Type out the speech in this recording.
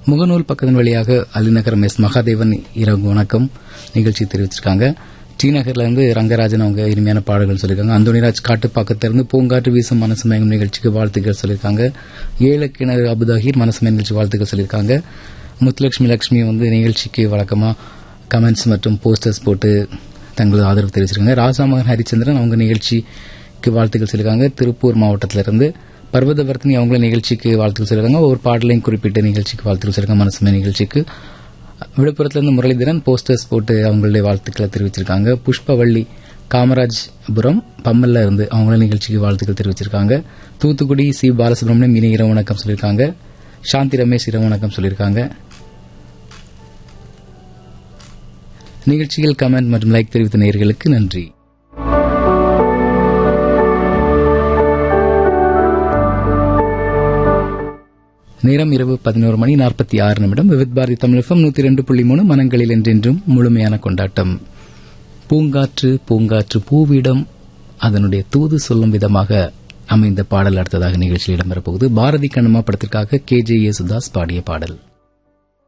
முகநூல் பக்கத்தின் வழியாக அலிநகரம் எஸ் மகாதேவன் இரவு வணக்கம் நிகழ்ச்சி தெரிவிச்சிருக்காங்க டி நகர்ல இருந்து ரங்கராஜன் அவங்க இனிமையான பாடல்கள் சொல்லியிருக்காங்க அந்தோனிராஜ் காட்டுப்பாக்கத்திலிருந்து பூங்காற்று வீசும் மனசு மயங்கும் நிகழ்ச்சிக்கு வாழ்த்துக்கள் சொல்லியிருக்காங்க ஏழு கிணறு அபுதாகிர் மனசு மயங்கும் நிகழ்ச்சி வாழ்த்துக்கள் சொல்லியிருக்காங்க முத்துலட்சுமி லட்சுமி வந்து நிகழ்ச்சிக்கு வழக்கமா கமெண்ட்ஸ் மற்றும் போஸ்டர்ஸ் போட்டு தங்களது ஆதரவு தெரிவிச்சிருக்காங்க ராசாமகன் ஹரிச்சந்திரன் அவங்க நிகழ்ச்சிக்கு வாழ்த்துக்கள் சொல்லியிருக்காங்க திருப்பூர் மாவட்டத்திலிருந்து பர்வதவர்த்தினி அவங்கள நிகழ்ச்சிக்கு வாழ்த்துக்கள் சொல்லியிருக்காங்க ஒரு பாடலையும் குறிப்பிட்ட நிகழ்ச்சிக்கு வாழ்த்துக்கள் சொல்லியிருக்காங்க மனசுமே நிகழ்ச்சிக்கு விழுப்புரத்திலிருந்து முரளிதரன் போஸ்டர்ஸ் போட்டு அவங்களுடைய வாழ்த்துக்களை தெரிவிச்சிருக்காங்க புஷ்பவள்ளி காமராஜ்புரம் பம்மல்ல இருந்து அவங்கள நிகழ்ச்சிக்கு வாழ்த்துக்கள் தெரிவிச்சிருக்காங்க தூத்துக்குடி சி பாலசுப்ரமணியம் இனி இரவு வணக்கம் சொல்லியிருக்காங்க சாந்தி ரமேஷ் இரவு வணக்கம் சொல்லியிருக்காங்க நிகழ்ச்சியில் கமெண்ட் மற்றும் லைக் தெரிவித்த நேயர்களுக்கு நன்றி நேரம் இரவு பதினோரு மணி நாற்பத்தி ஆறு நிமிடம் விவித் பாரதி தமிழகம் நூத்தி ரெண்டு புள்ளி மூணு மனங்களில் என்றென்றும் முழுமையான கொண்டாட்டம் பூங்காற்று பூங்காற்று பூவிடம் அதனுடைய தூது சொல்லும் விதமாக அமைந்த பாடல் அடுத்ததாக நிகழ்ச்சியில் இடம்பெறப்போகுது பாரதி கண்ணம்மா படத்திற்காக கே ஜே யேசுதாஸ் பாடிய பாடல்